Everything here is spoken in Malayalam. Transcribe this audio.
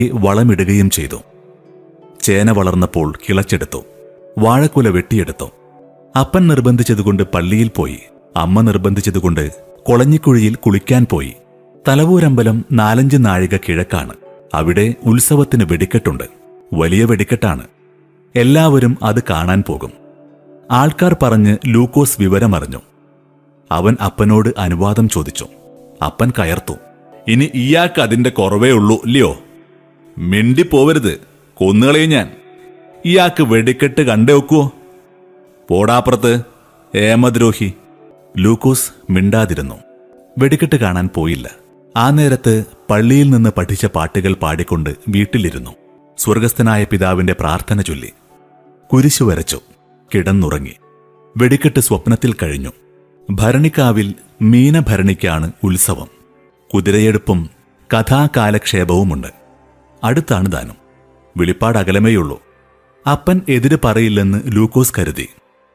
വളമിടുകയും ചെയ്തു ചേന വളർന്നപ്പോൾ കിളച്ചെടുത്തു വാഴക്കുല വെട്ടിയെടുത്തു അപ്പൻ നിർബന്ധിച്ചതുകൊണ്ട് പള്ളിയിൽ പോയി അമ്മ നിർബന്ധിച്ചതുകൊണ്ട് കൊളഞ്ഞിക്കുഴിയിൽ കുളിക്കാൻ പോയി തലവൂരമ്പലം നാലഞ്ച് നാഴിക കിഴക്കാണ് അവിടെ ഉത്സവത്തിന് വെടിക്കെട്ടുണ്ട് വലിയ വെടിക്കെട്ടാണ് എല്ലാവരും അത് കാണാൻ പോകും ആൾക്കാർ പറഞ്ഞ് ലൂക്കോസ് വിവരമറിഞ്ഞു അവൻ അപ്പനോട് അനുവാദം ചോദിച്ചു അപ്പൻ കയർത്തു ഇനി ഇയാൾക്ക് അതിന്റെ കുറവേ ഉള്ളൂ ഇല്ലയോ മിണ്ടി പോവരുത് കൊന്നുകളയും ഞാൻ ഇയാൾക്ക് വെടിക്കെട്ട് കണ്ടേ വെക്കുവോ പോടാപ്പുറത്ത് ഏമദ്രോഹി ലൂക്കോസ് മിണ്ടാതിരുന്നു വെടിക്കെട്ട് കാണാൻ പോയില്ല ആ നേരത്ത് പള്ളിയിൽ നിന്ന് പഠിച്ച പാട്ടുകൾ പാടിക്കൊണ്ട് വീട്ടിലിരുന്നു സ്വർഗസ്ഥനായ പിതാവിന്റെ പ്രാർത്ഥന ചൊല്ലി കുരിശു വരച്ചു കിടന്നുറങ്ങി വെടിക്കെട്ട് സ്വപ്നത്തിൽ കഴിഞ്ഞു ഭരണിക്കാവിൽ മീനഭരണിക്കാണ് ഉത്സവം കുതിരയെടുപ്പും കഥാകാലക്ഷേപവുമുണ്ട് അടുത്താണ് ദാനം വെളിപ്പാട് അകലമേയുള്ളൂ അപ്പൻ എതിര് പറയില്ലെന്ന് ലൂക്കോസ് കരുതി